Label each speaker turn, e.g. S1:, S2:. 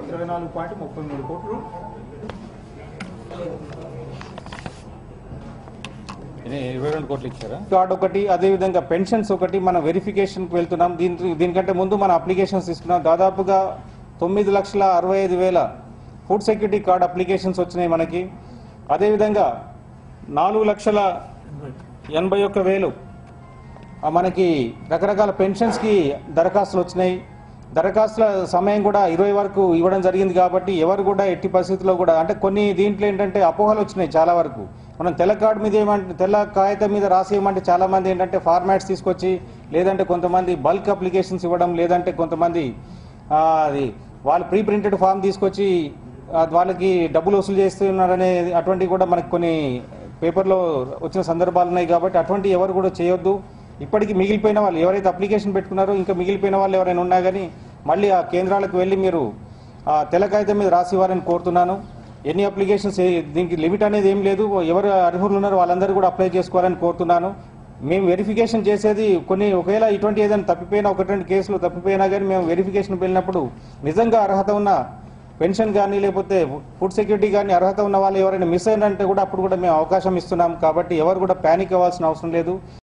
S1: ఇరవై నాలుగు పాయింట్ ముప్పై మూడు కోట్లు
S2: ఇది ఇరవై రెండు కోట్లు ఇచ్చారా
S3: కార్డ్ ఒకటి అదేవిధంగా పెన్షన్స్ ఒకటి మనం వెరిఫికేషన్కి వెళ్తున్నాం దీని దీనికంటే ముందు మన అప్లికేషన్స్ ఇస్తున్నాం దాదాపుగా తొమ్మిది లక్షల అరవై ఐదు వేల ఫుడ్ సెక్యూరిటీ కార్డ్ అప్లికేషన్స్ వచ్చినాయి మనకి అదేవిధంగా నాలుగు లక్షల ఎనభై ఒక్క వేలు ఆ, మనకి రకరకాల పెన్షన్స్కి దరఖాస్తులు వచ్చినాయి దరఖాస్తుల సమయం కూడా ఇరవై వరకు ఇవ్వడం జరిగింది కాబట్టి ఎవరు కూడా ఎట్టి పరిస్థితుల్లో కూడా అంటే కొన్ని దీంట్లో ఏంటంటే అపోహలు వచ్చినాయి చాలా వరకు మనం తెల్ల కార్డు మీద ఏమంటే తెల్ల కాగితం మీద రాసేయమంటే చాలా మంది ఏంటంటే ఫార్మాట్స్ తీసుకొచ్చి లేదంటే కొంతమంది బల్క్ అప్లికేషన్స్ ఇవ్వడం లేదంటే కొంతమంది ఆ, అది వాళ్ళు ప్రీ ప్రింటెడ్ ఫామ్ తీసుకొచ్చి ఆ, వాళ్ళకి డబ్బులు వసూలు చేస్తున్నారనే అటువంటివి కూడా మనకి కొన్ని పేపర్లో వచ్చిన సందర్భాలు ఉన్నాయి కాబట్టి అటువంటి ఎవరు కూడా చేయొద్దు ఇప్పటికీ మిగిలిపోయిన వాళ్ళు ఎవరైతే అప్లికేషన్ పెట్టుకున్నారో ఇంకా మిగిలిపోయిన వాళ్ళు ఎవరైనా ఉన్నా కానీ మళ్ళీ ఆ కేంద్రాలకు వెళ్ళి మీరు ఆ తెల్ల కాగితం మీద రాసి ఇవ్వాలని కోరుతున్నాను ఎన్ని అప్లికేషన్స్ ఏ- దీనికి లిమిట్ అనేది ఏం లేదు ఎవరు అర్హులు ఉన్నారో వాళ్ళందరూ కూడా అప్లై చేసుకోవాలని కోరుతున్నాను మేము వెరిఫికేషన్ చేసేది కొన్ని ఒకవేళ ఇటువంటి ఏదైనా తప్పిపోయినా ఒకటి రెండు కేసులు తప్పిపోయినా కానీ మేము వెరిఫికేషన్ వెళ్ళినప్పుడు నిజంగా అర్హత ఉన్న పెన్షన్ కానీ లేకపోతే ఫుడ్ సెక్యూరిటీ కానీ అర్హత ఉన్న వాళ్ళు ఎవరైనా మిస్ అయినంటే కూడా అప్పుడు కూడా మేము అవకాశం ఇస్తున్నాం కాబట్టి ఎవరు కూడా ప్యానిక్ అవ్వాల్సిన అవసరం లేదు